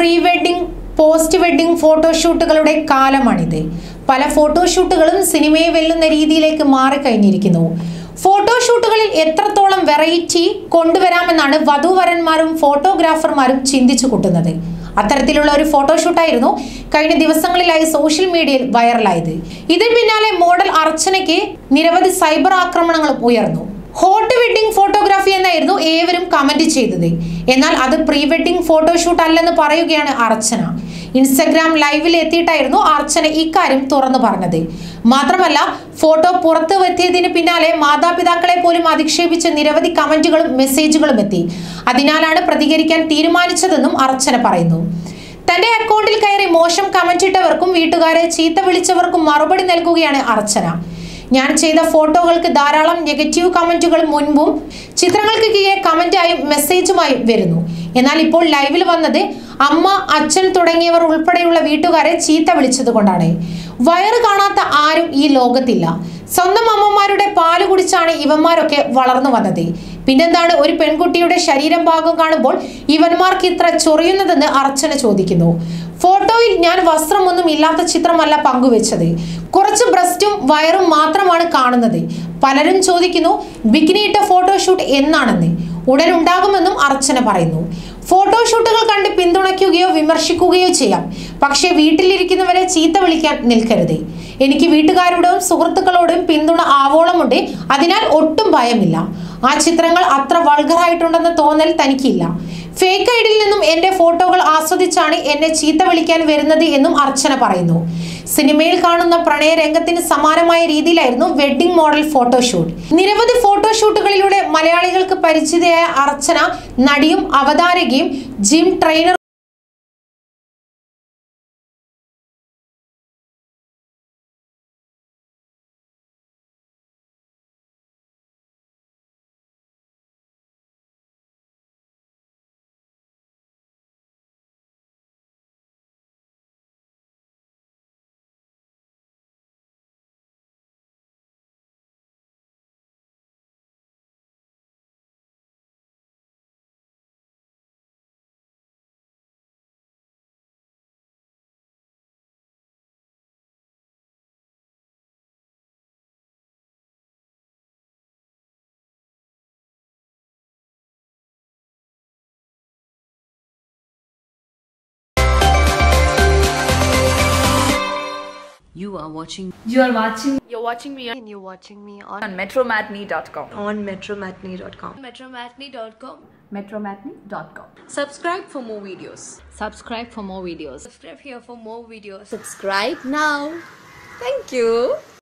Pre wedding post wedding ഫോട്ടോഷൂട്ടുകളുടെ കാലമാണിത് പല ഫോട്ടോഷൂട്ടുകളും സിനിമയെ വെല്ലുന്ന രീതിയിലേക്ക് മാറിക്കഴിഞ്ഞിരിക്കുന്നു ഫോട്ടോഷൂട്ടുകളിൽ എത്രത്തോളം വെറൈറ്റി കൊണ്ടുവരാമെന്നാണ് വധൂവരന്മാരും ഫോട്ടോഗ്രാഫർമാരും ചിന്തിച്ചു കൂട്ടുന്നത് അത്തരത്തിലുള്ള ഒരു ഫോട്ടോഷൂട്ടായിരുന്നു കഴിഞ്ഞ ദിവസങ്ങളിലായി സോഷ്യൽ മീഡിയയിൽ വൈറലായത് ഇതിന് പിന്നാലെ മോഡൽ അർച്ചനയ്ക്ക് നിരവധി സൈബർ ആക്രമണങ്ങളും ഉയർന്നു ഹോട്ട് വെഡിങ് ഫോട്ടോഗ്രാഫി എന്നായിരുന്നു ഏവരും കമന്റ് ചെയ്തത് എന്നാൽ അത് പ്രീ വെഡിങ് ഫോട്ടോഷൂട്ട് അല്ലെന്ന് പറയുകയാണ് അർച്ചന ഇൻസ്റ്റഗ്രാം ലൈവിൽ എത്തിയിട്ടായിരുന്നു അർച്ചന ഇക്കാര്യം തുറന്നു പറഞ്ഞത് മാത്രമല്ല ഫോട്ടോ പുറത്തു എത്തിയതിന് പിന്നാലെ മാതാപിതാക്കളെ പോലും അധിക്ഷേപിച്ച് നിരവധി കമന്റുകളും മെസ്സേജുകളും എത്തി അതിനാലാണ് പ്രതികരിക്കാൻ തീരുമാനിച്ചതെന്നും അർച്ചന പറയുന്നു തന്റെ അക്കൗണ്ടിൽ കയറി മോശം കമന്റ് ഇട്ടവർക്കും വീട്ടുകാരെ ചീത്ത വിളിച്ചവർക്കും മറുപടി നൽകുകയാണ് അർച്ചന ഞാൻ ചെയ്ത ഫോട്ടോകൾക്ക് ധാരാളം നെഗറ്റീവ് കമന്റുകൾ മുൻപും ചിത്രങ്ങൾക്ക് കീഴെ കമന്റായും മെസ്സേജുമായും വരുന്നു എന്നാൽ ഇപ്പോൾ ലൈവിൽ വന്നത് അമ്മ അച്ഛൻ തുടങ്ങിയവർ ഉൾപ്പെടെയുള്ള വീട്ടുകാരെ ചീത്ത വിളിച്ചത് കൊണ്ടാണ് വയറ് കാണാത്ത ആരും ഈ ലോകത്തില്ല സ്വന്തം അമ്മമാരുടെ പാല് കുടിച്ചാണ് ഇവന്മാരൊക്കെ വളർന്നു വന്നത് പിന്നെന്താണ് ഒരു പെൺകുട്ടിയുടെ ശരീരം ഭാഗം കാണുമ്പോൾ ഇവന്മാർക്ക് ഇത്ര ചൊറിയുന്നതെന്ന് അർച്ചന ചോദിക്കുന്നു ഫോട്ടോയിൽ ഞാൻ വസ്ത്രമൊന്നും ഇല്ലാത്ത ചിത്രമല്ല പങ്കുവെച്ചത് കുറച്ച് ബ്രസ്റ്റും വയറും മാത്രമാണ് കാണുന്നത് പലരും ചോദിക്കുന്നു ബിക്കിനി ഇട്ട ഫോട്ടോഷൂട്ട് എന്നാണെന്ന് ഉടൻ ഉണ്ടാകുമെന്നും അർച്ചന പറയുന്നു ഫോട്ടോഷൂട്ടുകൾ കണ്ട് പിന്തുണയ്ക്കുകയോ വിമർശിക്കുകയോ ചെയ്യാം പക്ഷേ വീട്ടിലിരിക്കുന്നവരെ ചീത്ത വിളിക്കാൻ നിൽക്കരുത് എനിക്ക് വീട്ടുകാരോടും സുഹൃത്തുക്കളോടും പിന്തുണ ആവോളമുണ്ട് അതിനാൽ ഒട്ടും ഭയമില്ല ആ ചിത്രങ്ങൾ അത്ര വൾഗറായിട്ടുണ്ടെന്ന തോന്നൽ തനിക്കില്ല ഫേക്ക് ഐഡിയിൽ നിന്നും എന്റെ ഫോട്ടോകൾ ആസ്വദിച്ചാണ് എന്നെ ചീത്ത വിളിക്കാൻ വരുന്നത് എന്നും അർച്ചന പറയുന്നു സിനിമയിൽ കാണുന്ന പ്രണയ രംഗത്തിന് സമാനമായ രീതിയിലായിരുന്നു വെഡ്ഡിംഗ് മോഡൽ ഫോട്ടോഷൂട്ട് നിരവധി ഫോട്ടോഷൂട്ടുകളിലൂടെ മലയാളികൾക്ക് പരിചിതയായ അർച്ചന നടിയും അവതാരകയും gym trainer You are watching You are watching You're watching me and you're watching me on, on metromatney.com. on metromatney.com. Metromatney.com. Metromatney.com. subscribe for more videos. Subscribe for more videos. Subscribe here for more videos. Subscribe now. Thank you.